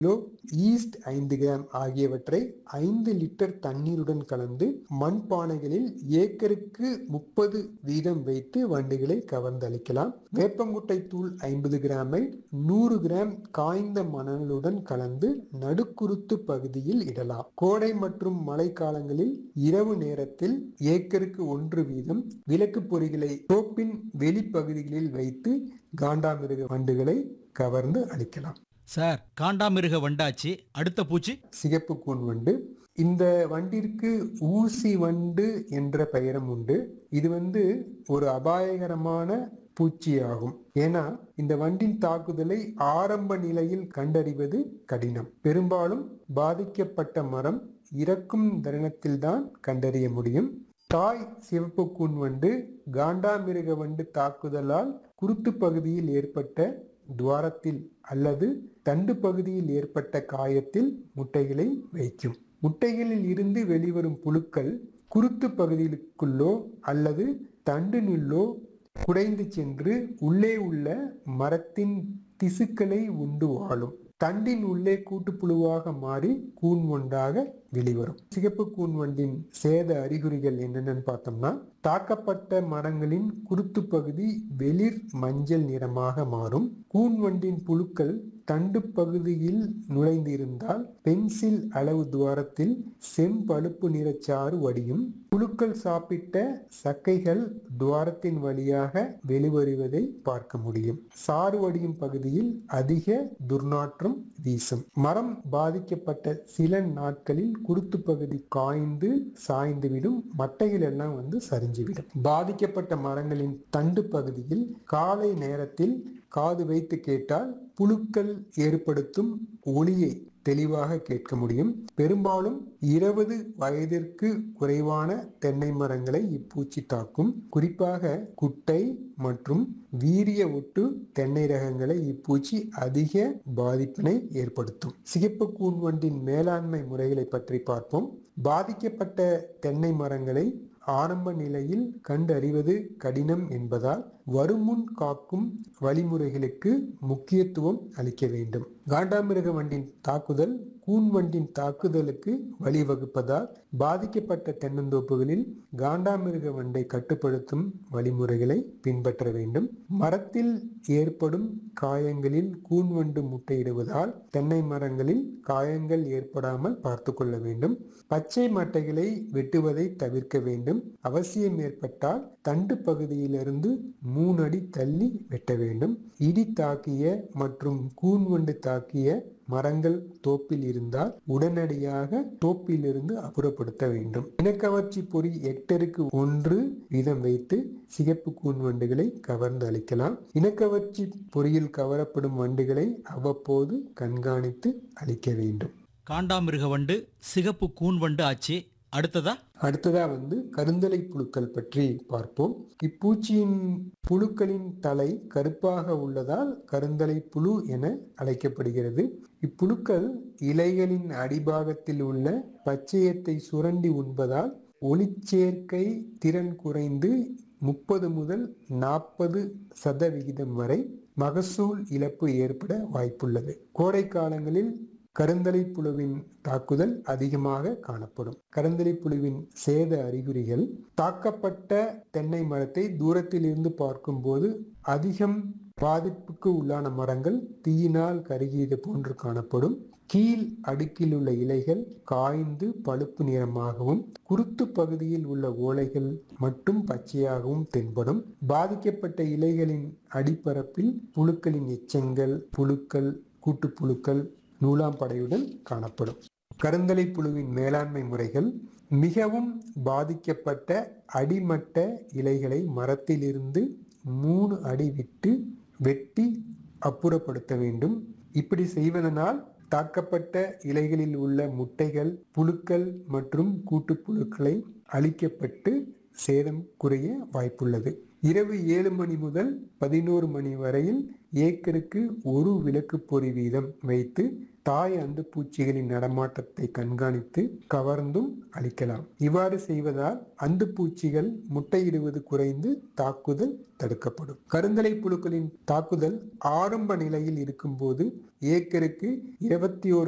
kilo east ஐந்து gram ஆகியவற்றை ஐந்து லிட்டர் தண்ணீருடன் கலந்து மண்பானைகளில் ஏக்கருக்கு முப்பது வீதம் வைத்து வண்டுகளை கவர்ந்து அளிக்கலாம் வேப்பங்குட்டை தூள் ஐம்பது கிராமை நூறு கிராம் காய்ந்த மணலுடன் கலந்து நடுக்குருத்து பகுதியில் இடலாம் கோடை மற்றும் மழை காலங்களில் இரவு நேரத்தில் ஏக்கருக்கு ஒன்று வீதம் விளக்கு பொறிகளை தோப்பின் வெளிப்பகுதிகளில் வைத்து காண்டாமிருக வண்டுகளை கவர்ந்து அளிக்கலாம் சார் காண்டாமிருக வண்டாச்சு அடுத்த பூச்சி சிகப்பு கூன் வண்டு இந்த வண்டிற்கு ஊசி வண்டு என்ற பெயரும் உண்டு இது வந்து ஒரு அபாயகரமான பூச்சியாகும் ஏன்னா இந்த வண்டின் தாக்குதலை ஆரம்ப நிலையில் கண்டறிவது கடினம் பெரும்பாலும் பாதிக்கப்பட்ட மரம் இறக்கும் தருணத்தில்தான் கண்டறிய முடியும் தாய் சிவப்பு கூன் வண்டு காண்டாமிருக வண்டு தாக்குதலால் குருத்து பகுதியில் ஏற்பட்ட துவாரத்தில் அல்லது தண்டு பகுதியில் ஏற்பட்ட காயத்தில் முட்டைகளை வைக்கும் முட்டைகளில் இருந்து வெளிவரும் புழுக்கள் குருத்து பகுதிகளுக்குள்ளோ அல்லது தண்டினுள்ளோ குடைந்து சென்று உள்ளே உள்ள மரத்தின் திசுக்களை உண்டு வாழும் தண்டின் உள்ளே கூட்டுப்புழுவாக மாறி கூன் ஒன்றாக வெளிவரும் சிகப்பு கூன் வண்டின் சேத அறிகுறிகள் என்னென்னு பார்த்தோம்னா தாக்கப்பட்ட மரங்களின் குருத்து பகுதி வெளிர் மஞ்சள் நிறமாக மாறும் கூன் வண்டின் புழுக்கள் தண்டு பகுதியில் நுழைந்திருந்தால் பென்சில் அளவு துவாரத்தில் செம்பழுப்பு நிறச்சாறு வடியும் புழுக்கள் சாப்பிட்ட சக்கைகள் துவாரத்தின் வழியாக வெளிவருவதை பார்க்க முடியும் சாறு வடியும் பகுதியில் அதிக துர்நாற்றம் வீசும் மரம் பாதிக்கப்பட்ட சில நாட்களில் குருத்து பகுதி காய்ந்து சாய்ந்துவிடும் மட்டைகள் எல்லாம் வந்து சரிஞ்சுவிடும் பாதிக்கப்பட்ட மரங்களின் தண்டு பகுதியில் காலை நேரத்தில் காது வைத்து கேட்டால் புழுக்கள் ஏற்படுத்தும் ஒளியை தெளிவாக கேட்க முடியும் பெரும்பாலும் இருபது வயதிற்கு குறைவான தென்னை மரங்களை இப்பூச்சி தாக்கும் குறிப்பாக குட்டை மற்றும் வீரிய ஒட்டு தென்னை ரகங்களை இப்பூச்சி அதிக பாதிப்பினை ஏற்படுத்தும் சிகப்பு கூன் வண்டின் மேலாண்மை முறைகளை பற்றி பார்ப்போம் பாதிக்கப்பட்ட தென்னை மரங்களை ஆரம்ப நிலையில் கண்டறிவது கடினம் என்பதால் வருமுன் காக்கும் வழிமுறைகளுக்கு முக்கியத்துவம் அளிக்க வேண்டும் காண்டாமிருக வண்டின் தாக்குதல் கூன் வண்டின் தாக்குதலுக்கு வழிவகுப்பதால் பாதிக்கப்பட்ட தென்னந்தோப்புகளில் காண்டாமிருக வண்டை கட்டுப்படுத்தும் வழிமுறைகளை பின்பற்ற வேண்டும் மரத்தில் ஏற்படும் காயங்களில் கூன் வண்டு முட்டையிடுவதால் தென்னை மரங்களில் காயங்கள் ஏற்படாமல் பார்த்து கொள்ள வேண்டும் பச்சை மட்டைகளை வெட்டுவதை தவிர்க்க வேண்டும் அவசியம் ஏற்பட்டால் தண்டு பகுதியிலிருந்து மூணு அடி தள்ளி வெட்ட வேண்டும் இடி தாக்கிய மற்றும் கூன் வண்டு தாக்கிய மரங்கள் தோப்பில் இருந்தால் உடனடியாக தோப்பிலிருந்து அப்புறப்படுத்த வேண்டும் இனக்கவர்ச்சி பொறி ஹெக்டருக்கு ஒன்று வீதம் வைத்து சிகப்பு கூன் வண்டுகளை கவர்ந்து அளிக்கலாம் இனக்கவர்ச்சி பொறியில் கவரப்படும் வண்டுகளை அவ்வப்போது கண்காணித்து அளிக்க வேண்டும் காண்டாமிருக வண்டு சிகப்பு கூன் வண்டு ஆச்சு அடுத்ததா அடுத்ததா வந்து கருந்தலை புழுக்கள் பற்றி பார்ப்போம் இப்பூச்சியின் புழுக்களின் தலை கருப்பாக உள்ளதால் கருந்தலை புழு என அழைக்கப்படுகிறது இப்புழுக்கள் இலைகளின் அடிபாகத்தில் உள்ள பச்சையத்தை சுரண்டி உண்பதால் ஒளிச்சேர்க்கை திறன் குறைந்து முப்பது முதல் நாற்பது சதவிகிதம் வரை மகசூல் இழப்பு ஏற்பட வாய்ப்புள்ளது கோடை காலங்களில் கருந்தலை புழுவின் தாக்குதல் அதிகமாக காணப்படும் கருந்தலை புழுவின் சேத அறிகுறிகள் தாக்கப்பட்ட தென்னை மரத்தை தூரத்தில் இருந்து பார்க்கும்போது அதிகம் பாதிப்புக்கு உள்ளான மரங்கள் தீயினால் கருகியது போன்று காணப்படும் கீழ் அடுக்கில் உள்ள இலைகள் காய்ந்து பழுப்பு நிறமாகவும் குருத்து பகுதியில் உள்ள ஓலைகள் மட்டும் பச்சையாகவும் தென்படும் பாதிக்கப்பட்ட இலைகளின் அடிப்பரப்பில் புழுக்களின் எச்சங்கள் புழுக்கள் கூட்டுப்புழுக்கள் நூலாம்படையுடன் காணப்படும் கருந்தலை புழுவின் மேலாண்மை முறைகள் மிகவும் பாதிக்கப்பட்ட அடிமட்ட இலைகளை மரத்திலிருந்து மூணு அடி விட்டு வெட்டி அப்புறப்படுத்த வேண்டும் இப்படி செய்வதனால் தாக்கப்பட்ட இலைகளில் உள்ள முட்டைகள் புழுக்கள் மற்றும் கூட்டுப்புழுக்களை அழிக்கப்பட்டு சேதம் குறைய வாய்ப்புள்ளது இரவு ஏழு மணி முதல் பதினோரு மணி வரையில் ஏக்கருக்கு ஒரு விளக்கு பொறி வீதம் வைத்து தாய் அந்து பூச்சிகளின் நடமாட்டத்தை கண்காணித்து கவர்ந்தும் அழிக்கலாம் இவ்வாறு செய்வதால் அந்து பூச்சிகள் முட்டையிடுவது குறைந்து தாக்குதல் தடுக்கப்படும் கருந்தலை புழுக்களின் தாக்குதல் ஆரம்ப நிலையில் இருக்கும்போது ஏக்கருக்கு இருபத்தி ஒரு